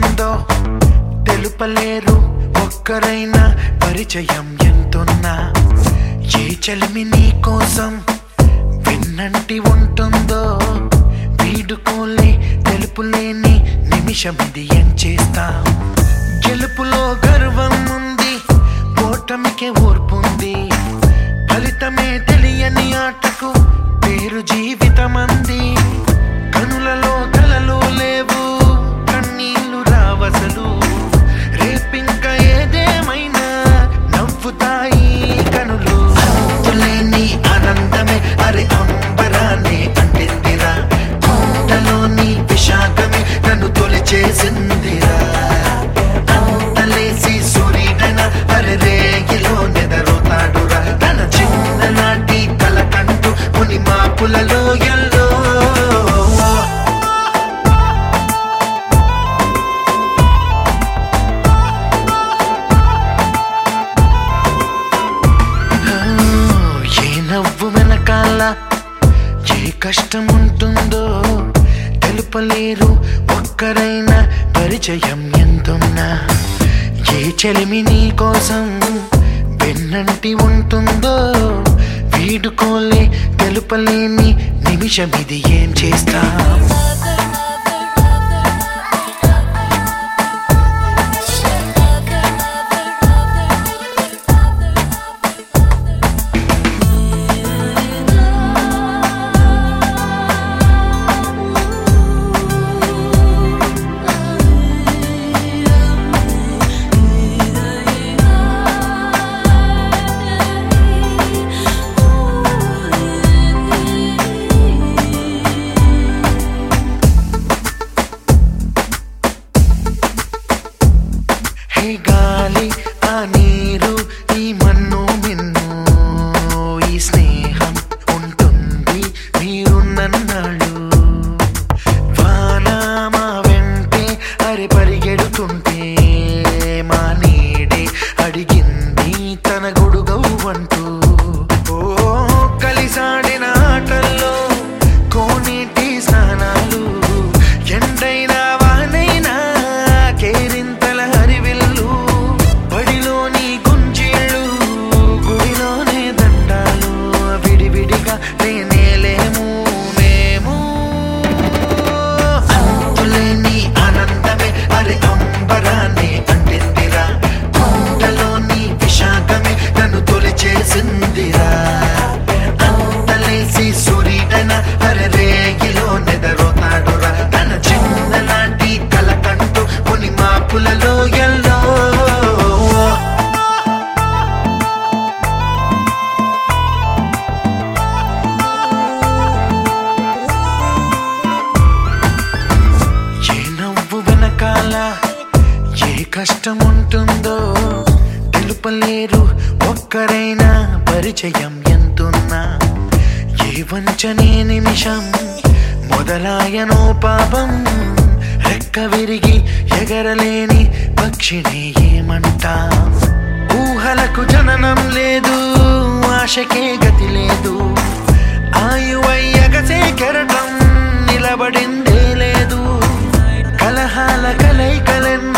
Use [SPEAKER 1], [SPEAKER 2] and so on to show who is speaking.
[SPEAKER 1] ఉంటుందో తెలుపలేరు ఒక్కరైనా పరిచయం ఎంతున్నా ఏ చలిమి నీ కోసం విన్నంటి ఉంటుందో వీడుకోలే తెలుపులేని నిమిషం ఇది ఏం చేస్తాం గెలుపులో గర్వం ఉంది ఓటమికే ఓర్పుంది ఫలితమే తెలియని ఆటకు పేరు జీవితమంది కనులలో కలలు లేవు కన్నీళ్లు రావసలు రేపింక ఏదేమైనా నవ్వుతాయి కనులు అంతులేని ఆనందమే అరే అంబరాన్ని అంటిందిరా కుంటలోని విశాఖమే నన్ను తొలిచేసిందిరా అంతలేసి సూర్యుడైన అరే రేగిలో నెదరుతాడురా తన చిన్ననాటి కల కంటూ ముని మాపులలో ఎల్లో ఏ నవ్వు వెనకాల ఏ కష్టం ఉంటుందో తెలుపలేరు ఒక్కరైనా పరిచయం ఎంతున్నా ఏ చెలిమి నీ కోసం వెన్నంటి ఉంటుందో వీడుకోలే తెలుపలేని నిమిషం ఇది ఏం చేస్తా హే గాలి ఆ నీరు ఈ మన్ను మిన్ను ఈ స్నేహం ఉంటుంది మీరున్నన్నాళ్ళు వాన మా వెంటే అరి పరిగెడుతుంటే మా నీడే అడిగింది తన గొడుగవు అంటూ ఓ కలిసాడిన ఆటల్లో కోనేటి స్నానాలు ఎండైనా వానైనా కేరింతల హరివిల్లు బడిలోని గుంజీళ్ళు గుడిలోనే దండాలు విడివిడిగా నేనేలేము మేము అంతులేని ఆనందమే అరే అంబరాన్ని అంటిందిరా కుండలోని విశాఖమే నన్ను తొలిచేసిందిరా అంతలేసి సూర్యుడన అరే రేగిలో నెదరోతాడురా తన చిన్ననాటి కల కంటూ ముని మాపులలో ఎల్లో ఏ నవ్వు వెనకాల ఏ కష్టం ఉంటుందో తెలుపలేరు ఒక్కరైనా పరిచయం ఎంతున్నా ఏ వంచనే నిమిషం మొదలాయనో పాపం రెక్క విరిగి ఎగరలేని పక్షిని ఏమంటా ఊహలకు జననం లేదు ఆశకే గతి లేదు ఆయువయ్యగసే కెరటం నిలబడిందే లేదు కలహాల కలైకలెన్నో